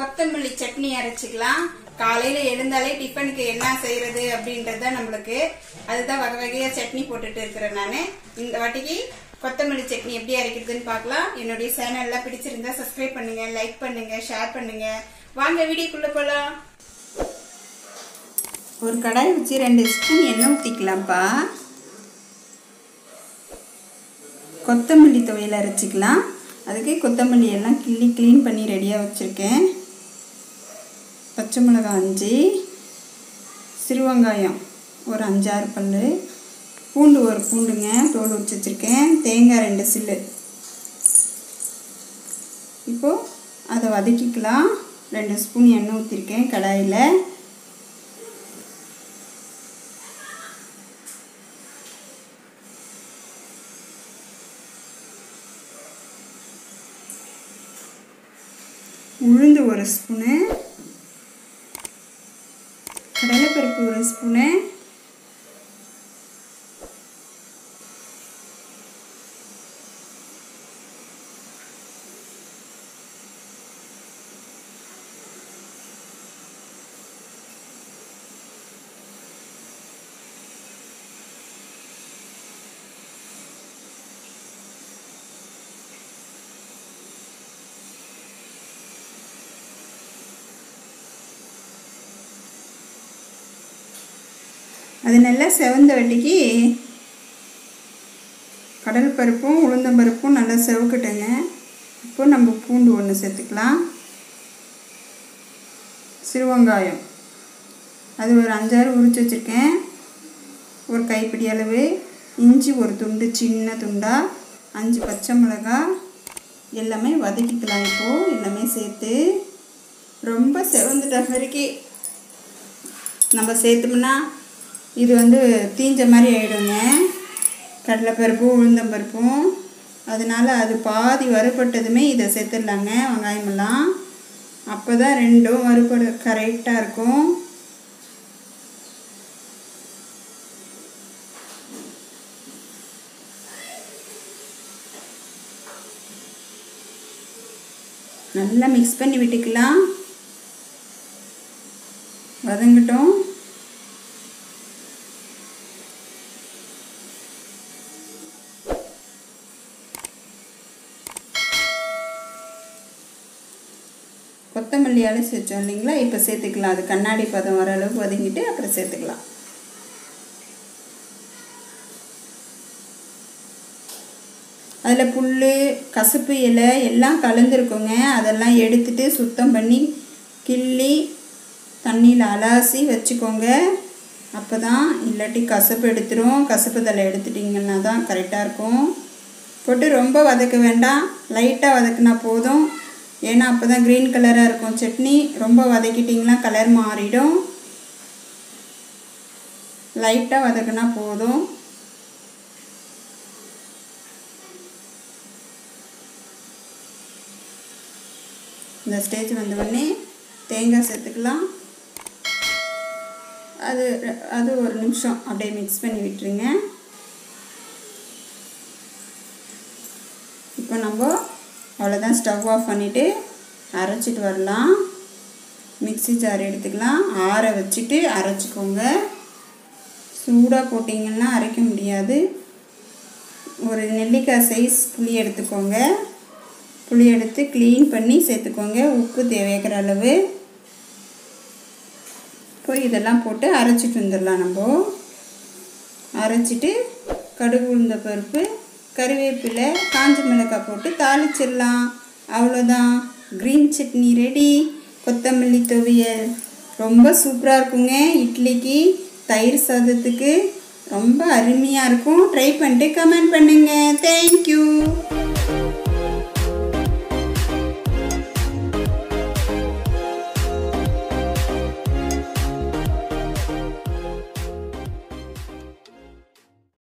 கொத்தமல்லி சட்னி அரைச்சிக்கலாம் காலையில எழுந்தாலே டிஃபனுக்கு என்ன செய்யறது அப்படின்றது தான் நம்மளுக்கு அதுதான் வகை வகையா சட்னி போட்டுட்டு இருக்கிறேன் நானு இந்த வாட்டிக்கு கொத்தமல்லி சட்னி எப்படி அரைக்கிறதுன்னு பார்க்கலாம் என்னுடைய சேனல்ல பிடிச்சிருந்தா சப்ஸ்கிரைப் பண்ணுங்க லைக் பண்ணுங்க ஷேர் பண்ணுங்க வாங்க வீடியோக்குள்ள போலாம் ஒரு கடாய் வச்சு ரெண்டு ஸ்பூன் எண்ணெய் ஊற்றிக்கலாம்ப்பா கொத்தமல்லி துவையல் அரைச்சிக்கலாம் அதுக்கு கொத்தமல்லி எல்லாம் கிள்ளி க்ளீன் பண்ணி ரெடியாக வச்சுருக்கேன் பச்சை மிளகாய் அஞ்சு சிறுவெங்காயம் ஒரு அஞ்சாறு பல் பூண்டு ஒரு பூண்டுங்க தோல் உரிச்சு வச்சுருக்கேன் தேங்காய் ரெண்டு சில்லு இப்போது அதை வதக்கிக்கலாம் ரெண்டு ஸ்பூன் எண்ணெய் ஊற்றிருக்கேன் கடாயில் உளுந்து ஒரு ஸ்பூனு கடலைப்பருப்பு ஒரு ஸ்பூனு அது நல்லா செவந்த வட்டிக்கு கடல் பருப்பும் உளுந்தம்பருப்பும் நல்லா செவக்கட்டுங்க இப்போ நம்ம பூண்டு ஒன்று சேர்த்துக்கலாம் சிறுவங்காயம் அது ஒரு அஞ்சாறு உரிச்சு வச்சுருக்கேன் ஒரு கைப்பிடி அளவு இஞ்சி ஒரு துண்டு சின்ன துண்டாக அஞ்சு பச்சை மிளகாய் எல்லாமே வதக்கிக்கலாம் இப்போது எல்லாமே சேர்த்து ரொம்ப செவந்துட்ட வரைக்கும் நம்ம சேர்த்தோம்னா இது வந்து தீஞ்ச மாதிரி ஆகிடுங்க கடலைப்பருப்பும் உளுந்தம்பருப்பும் அதனால் அது பாதி வறுபட்டதுமே இதை சேர்த்துடலாங்க வெங்காயமெல்லாம் அப்போ தான் ரெண்டும் வறுபட கரெக்டாக இருக்கும் நல்லா மிக்ஸ் பண்ணி விட்டுக்கலாம் வதங்கட்டும் கொத்தமல்லி அலசி வச்சோம் இல்லைங்களா இப்போ சேர்த்துக்கலாம் அது கண்ணாடி பதம் வர அளவுக்கு வதங்கிட்டு அப்புறம் சேர்த்துக்கலாம் அதில் புல் கசப்பு இலை எல்லாம் கலந்துருக்குங்க அதெல்லாம் எடுத்துட்டு சுத்தம் பண்ணி கிள்ளி தண்ணியில் அலாசி வச்சுக்கோங்க அப்போ தான் இல்லாட்டி கசப்பு எடுத்துரும் கசப்பு தலை எடுத்துட்டிங்கன்னா தான் கரெக்டாக இருக்கும் போட்டு ரொம்ப வதக்க வேண்டாம் லைட்டாக வதக்குனா போதும் ஏன்னா அப்போ தான் க்ரீன் கலராக இருக்கும் சட்னி ரொம்ப வதக்கிட்டிங்கன்னா கலர் மாறிடும் லைட்டாக வதக்குனா போதும் இந்த ஸ்டேஜ் வந்த உடனே தேங்காய் சேர்த்துக்கலாம் அது அது ஒரு நிமிஷம் அப்படியே மிக்ஸ் பண்ணி விட்டுருங்க இப்போ நம்ம அவ்வளோதான் ஸ்டவ் ஆஃப் பண்ணிவிட்டு அரைச்சிட்டு வரலாம் மிக்ஸி ஜார் எடுத்துக்கலாம் ஆற வச்சுட்டு அரைச்சிக்கோங்க சூடாக போட்டிங்கன்னா அரைக்க முடியாது ஒரு நெல்லிக்காய் சைஸ் புளி எடுத்துக்கோங்க புளி எடுத்து க்ளீன் பண்ணி சேர்த்துக்கோங்க உப்பு தேவைக்கிற அளவு இப்போ இதெல்லாம் போட்டு அரைச்சிட்டு வந்துடலாம் நம்ம அரைச்சிட்டு கடுகு உளுந்த பருப்பு கருவேப்பிலை காஞ்ச மிளகாய் போட்டு தாளிச்சிடலாம் அவ்வளோதான் க்ரீன் சட்னி ரெடி கொத்தமல்லி துவையல் ரொம்ப சூப்பராக இருக்குங்க இட்லிக்கு தயிர் சாதத்துக்கு ரொம்ப அருமையாக இருக்கும் ட்ரை பண்ணிட்டு கமெண்ட் பண்ணுங்கள் தேங்க்யூ